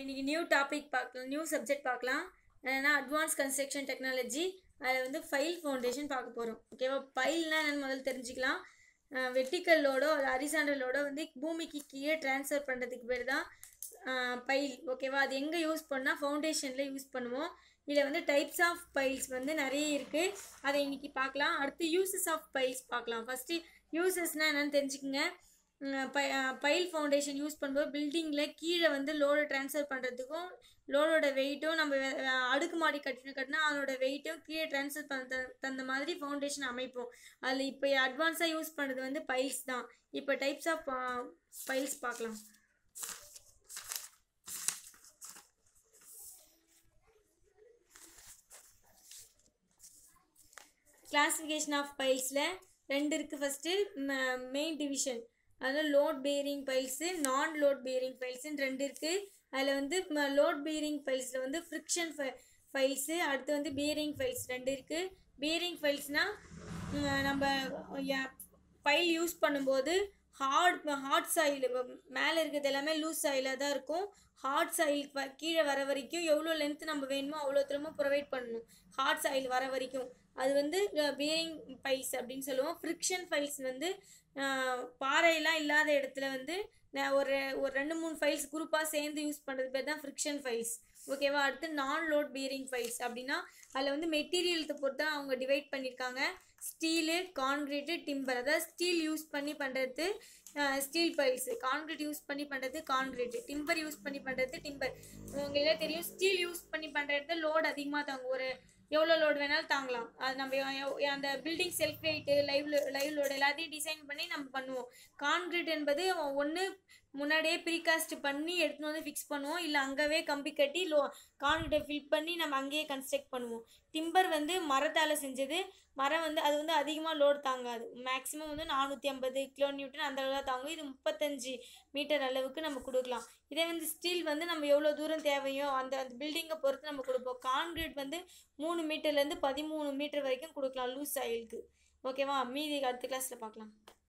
இன்னைக்கு new topic பார்க்கலாம் new subject பார்க்கலாம் என்னன்னா அட்வான்ஸ் கன்ஸ்ட்ரக்ஷன் டெக்னாலஜி அதில் வந்து ஃபைல் ஃபவுண்டேஷன் பார்க்க போகிறோம் ஓகேவா ஃபைல்னா என்னன்னு முதல்ல தெரிஞ்சுக்கலாம் வெர்டிக்கல் லோடோ அது ஹரிசாண்டல் லோடோ வந்து பூமிக்கு கீழே ட்ரான்ஸ்ஃபர் பண்ணுறதுக்கு பேர் தான் பைல் ஓகேவா அது எங்கே யூஸ் பண்ணால் ஃபவுண்டேஷனில் யூஸ் பண்ணுவோம் இதில் வந்து டைப்ஸ் ஆஃப் பைல்ஸ் வந்து நிறைய இருக்குது அதை இன்னைக்கு பார்க்கலாம் அடுத்து யூசஸ் ஆஃப் பைல்ஸ் பார்க்கலாம் ஃபஸ்ட்டு யூசஸ்னால் என்னென்னு தெரிஞ்சுக்கங்க பைல் ஃபவுண்டேஷன் யூஸ் பண்ணும்போது பில்டிங்கில் கீழே வந்து லோடு ட்ரான்ஸ்ஃபர் பண்ணுறதுக்கும் லோடோட வெயிட்டும் நம்ம அஹ், அடுக்குமாடி கட்டின கட்டினா அதோட வெயிட்டும் கீழே ட்ரான்ஸ்ஃபர் பண்ண த- தகுந்த மாதிரி ஃபவுண்டேஷன் அமைப்போம் அதில் இப்போ அட்வான்ஸாக யூஸ் பண்ணுறது வந்து பைல்ஸ் தான் இப்போ டைப்ஸ் ஆஃப் பைல்ஸ் பார்க்கலாம் கிளாஸிஃபிகேஷன் ஆஃப் பைல்ஸில் ரெண்டு இருக்குது ஃபஸ்ட்டு மெயின் டிவிஷன் அதில் லோட் பேரிங் பைல்ஸு நான் லோட் பேரிங் பைல்ஸுன்னு ரெண்டு இருக்குது அதில் வந்து லோட் பேரிங் பைல்ஸில் வந்து ஃப்ரிக்ஷன் ஃபைல்ஸு அடுத்து வந்து பேரிங் ஃபைல்ஸ் ரெண்டு இருக்குது பேரிங் ஃபைல்ஸ்னால் நம்ம ஃபைல் யூஸ் பண்ணும்போது ஹார்ட் ஹார்ட் சாயில் மேலே இருக்கிறது எல்லாமே லூஸ் சாயிலாக தான் இருக்கும் ஹார்ட் சாயில் கீழே வர வரைக்கும் எவ்வளோ லென்த் நம்ம வேணுமோ அவ்வளோ திரும்ப ப்ரொவைட் பண்ணணும் ஹார்ட் சாயில் வர வரைக்கும் அது வந்து பேரிங் ஃபைல்ஸ் அப்படின்னு சொல்லுவோம் ஃப்ரிக்ஷன் ஃபைல்ஸ் வந்து அஹ், பாறையெல்லாம் இல்லாத இடத்துல வந்து நான் ஒரு ஒரு ரெண்டு மூணு ஃபைல்ஸ் குரூப்பாக சேர்ந்து யூஸ் பண்ணுறது பேர் தான் ஃப்ரிக்ஷன் ஃபைல்ஸ் ஓகேவா அடுத்து நான் லோட் பேரிங் ஃபைல்ஸ் அப்படின்னா அதில் வந்து மெட்டீரியல்த்தை பொறுத்து தான் அவங்க டிவைட் பண்ணியிருக்காங்க ஸ்டீலு கான்க்ரீட்டு டிம்பர் அதாவது ஸ்டீல் யூஸ் பண்ணி பண்ணுறது ஸ்டீல் பைல்ஸு கான்க்ரீட் யூஸ் பண்ணி பண்ணுறது கான்க்ரீட்டு டிம்பர் யூஸ் பண்ணி பண்ணுறது டிம்பர் உங்களுக்கு தெரியும் ஸ்டீல் யூஸ் பண்ணி பண்ணுறது லோட் அதிகமாக தாங்கும் ஒரு எவ்வளோ லோடு வேணாலும் தாங்கலாம் அது நம்ம எவ்- எவ்- அந்த building self weight live live load எல்லாத்தையும் டிசைன் பண்ணி நம்ம பண்ணுவோம் கான்க்ரீட் என்பது ஒன்று முன்னாடியே ப்ரீகாஸ்ட் பண்ணி எடுத்துன்னு வந்து ஃபிக்ஸ் பண்ணுவோம் இல்லை அங்கவே கம்பி கட்டி லோ கான்க்ரீட்டை ஃபில் பண்ணி நம்ம அங்கேயே கன்ஸ்ட்ரக்ட் பண்ணுவோம் டிம்பர் வந்து மரத்தால் செஞ்சது மரம் வந்து அது வந்து அதிகமாக லோடு தாங்காது மேக்ஸிமம் வந்து நானூற்றி ஐம்பது கிலோ நியூட்டன் அந்த அளவு தான் தாங்கும் இது முப்பத்தஞ்சு மீட்டர் அளவுக்கு நம்ம கொடுக்கலாம் இதே வந்து ஸ்டீல் வந்து நம்ம எவ்வளோ தூரம் தேவையோ அந்த அந்த பில்டிங்கை பொறுத்து நம்ம கொடுப்போம் கான்கிரீட் வந்து மூணு மீட்டர்லேருந்து பதிமூணு மீட்டர் வரைக்கும் கொடுக்கலாம் லூஸ் ஆயிலுக்கு ஓகேவா மீதி அடுத்த கிளாஸில் பார்க்கலாம்